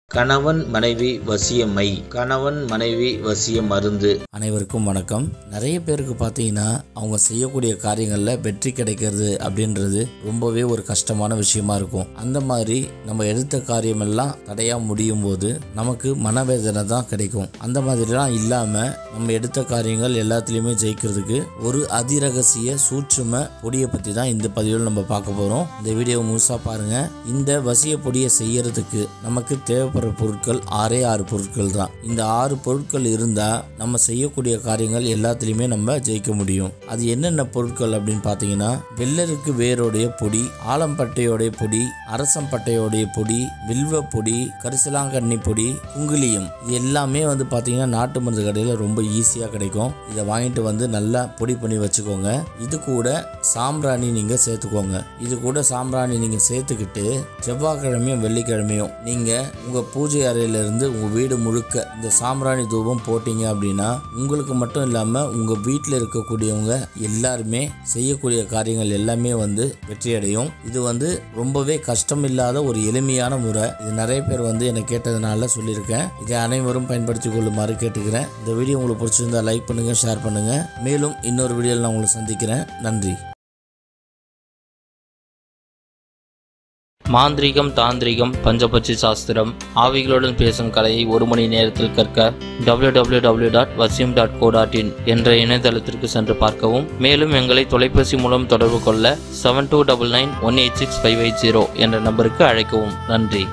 கணவன் மனைவி வசியமை கணவன் மனைவி வசிய மருந்து அனைவருக்கும் வணக்கம் நிறைய பேருக்கு பார்த்தீங்கன்னா அவங்க செய்யக்கூடிய காரியங்களில் வெற்றி கிடைக்கிறது அப்படின்றது ரொம்பவே ஒரு கஷ்டமான விஷயமா இருக்கும் அந்த மாதிரி நம்ம எடுத்த காரியமெல்லாம் தடையாக முடியும் போது நமக்கு மனவேதனை தான் கிடைக்கும் அந்த மாதிரிலாம் இல்லாமல் நம்ம எடுத்த காரியங்கள் எல்லாத்துலேயுமே ஜெயிக்கிறதுக்கு ஒரு அதிரகசிய சூட்சும பொடியை பற்றி தான் இந்த பதிவில் நம்ம பார்க்க போகிறோம் இந்த வீடியோ முழுசாக பாருங்கள் இந்த வசிய பொடியை செய்யறதுக்கு நமக்கு தேவைப்படுற பொருட்கள் ஆறே ஆறு பொருட்கள் தான் இந்த ஆறு பொருட்கள் இருந்தால் நம்ம செய்யக்கூடிய காரியங்கள் எல்லாத்துலேயுமே நம்ம ஜெயிக்க முடியும் அது என்னென்ன பொருட்கள் அப்படின்னு பார்த்தீங்கன்னா வெள்ளருக்கு வேரோடைய பொடி ஆலம்பட்டையோடைய பொடி அரசம்பட்டையோடைய பொடி வில்வ பொடி கரிசலாங்கண்ணி பொடி குங்குலியம் இது எல்லாமே வந்து பார்த்தீங்கன்னா நாட்டு மருந்து கடையில் ரொம்ப ஈஸியாக கிடைக்கும் இதை வாங்கிட்டு வந்து நல்லா பொடி பண்ணி வச்சுக்கோங்க இது கூட சாம்பிராணி நீங்கள் சேர்த்துக்கோங்க இது கூட சாம்பிராணி நீங்கள் சேர்த்துக்கிட்டு செவ்வாய்க்கிழமையும் வெள்ளிக்கிழமையும் நீங்கள் உங்கள் பூஜை அறையிலிருந்து உங்கள் வீடு முழுக்க இந்த சாம்பிராணி தூபம் போட்டீங்க அப்படின்னா உங்களுக்கு மட்டும் இல்லாமல் உங்கள் வீட்டில் இருக்கக்கூடியவங்க எல்லாருமே செய்யக்கூடிய காரியங்கள் எல்லாமே வந்து வெற்றியடையும் இது வந்து ரொம்பவே கஷ்டம் இல்லாத ஒரு எளிமையான முறை இது நிறைய பேர் வந்து என்னை கேட்டதுனால சொல்லியிருக்கேன் இதை அனைவரும் பயன்படுத்திக் கொள்ளுமாறு கேட்டுக்கிறேன் இந்த வீடியோ உங்களுக்கு பிடிச்சிருந்தா லைக் பண்ணுங்கள் ஷேர் பண்ணுங்கள் மேலும் இன்னொரு வீடியோவில் நான் உங்களை சந்திக்கிறேன் நன்றி மாந்திரீகம் தாந்திரிகம் பஞ்சபட்சி சாஸ்திரம் ஆவிகளுடன் பேசும் கலையை ஒரு மணி நேரத்தில் கற்க www.vasim.co.in டாட் வசியம் டாட் கோ டாட் இன் என்ற இணையதளத்திற்கு சென்று பார்க்கவும் மேலும் எங்களை தொலைபேசி மூலம் தொடர்பு கொள்ள seven two double nine one eight six five eight zero என்ற நம்பருக்கு அழைக்கவும் நன்றி